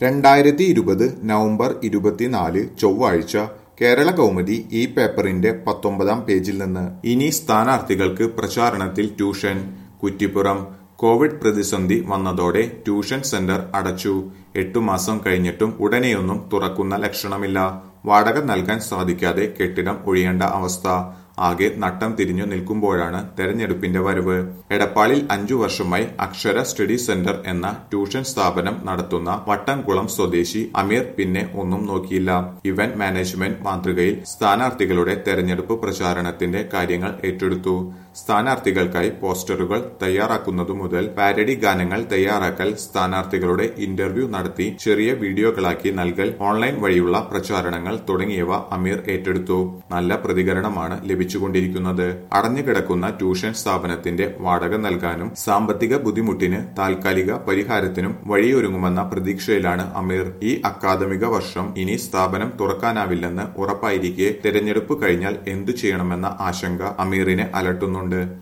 രണ്ടായിരത്തി ഇരുപത് നവംബർ ഇരുപത്തിനാല് ചൊവ്വാഴ്ച കേരള കൗമുദി ഈ പേപ്പറിന്റെ പത്തൊമ്പതാം പേജിൽ നിന്ന് ഇനി സ്ഥാനാർത്ഥികൾക്ക് പ്രചാരണത്തിൽ ട്യൂഷൻ കുറ്റിപ്പുറം കോവിഡ് പ്രതിസന്ധി വന്നതോടെ ട്യൂഷൻ സെന്റർ അടച്ചു എട്ടു മാസം കഴിഞ്ഞിട്ടും ഉടനെയൊന്നും തുറക്കുന്ന ലക്ഷണമില്ല വാടക നൽകാൻ സാധിക്കാതെ കെട്ടിടം ഒഴിയേണ്ട അവസ്ഥ ആകെ നട്ടം തിരിഞ്ഞു നിൽക്കുമ്പോഴാണ് തെരഞ്ഞെടുപ്പിന്റെ വരവ് എടപ്പാളിൽ അഞ്ചു വർഷമായി അക്ഷര സ്റ്റഡി സെന്റർ എന്ന ട്യൂഷൻ സ്ഥാപനം നടത്തുന്ന വട്ടംകുളം സ്വദേശി അമീർ പിന്നെ ഒന്നും നോക്കിയില്ല ഇവന്റ് മാനേജ്മെന്റ് മാതൃകയിൽ സ്ഥാനാർത്ഥികളുടെ തെരഞ്ഞെടുപ്പ് പ്രചാരണത്തിന്റെ കാര്യങ്ങൾ ഏറ്റെടുത്തു സ്ഥാനാർത്ഥികൾക്കായി പോസ്റ്ററുകൾ തയ്യാറാക്കുന്നതു മുതൽ പാരഡി ഗാനങ്ങൾ തയ്യാറാക്കൽ സ്ഥാനാർത്ഥികളുടെ ഇന്റർവ്യൂ നടത്തി ചെറിയ വീഡിയോകളാക്കി നൽകൽ ഓൺലൈൻ വഴിയുള്ള പ്രചാരണങ്ങൾ തുടങ്ങിയവ അമീർ ഏറ്റെടുത്തു നല്ല പ്രതികരണമാണ് ലഭിച്ചുകൊണ്ടിരിക്കുന്നത് അടഞ്ഞുകിടക്കുന്ന ട്യൂഷൻ സ്ഥാപനത്തിന്റെ വാടക നൽകാനും സാമ്പത്തിക ബുദ്ധിമുട്ടിന് താൽക്കാലിക പരിഹാരത്തിനും വഴിയൊരുങ്ങുമെന്ന പ്രതീക്ഷയിലാണ് അമീർ ഈ അക്കാദമിക വർഷം ഇനി സ്ഥാപനം തുറക്കാനാവില്ലെന്ന് ഉറപ്പായിരിക്കെ തെരഞ്ഞെടുപ്പ് കഴിഞ്ഞാൽ എന്തു ചെയ്യണമെന്ന ആശങ്ക അമീറിനെ അലട്ടുന്നുണ്ട്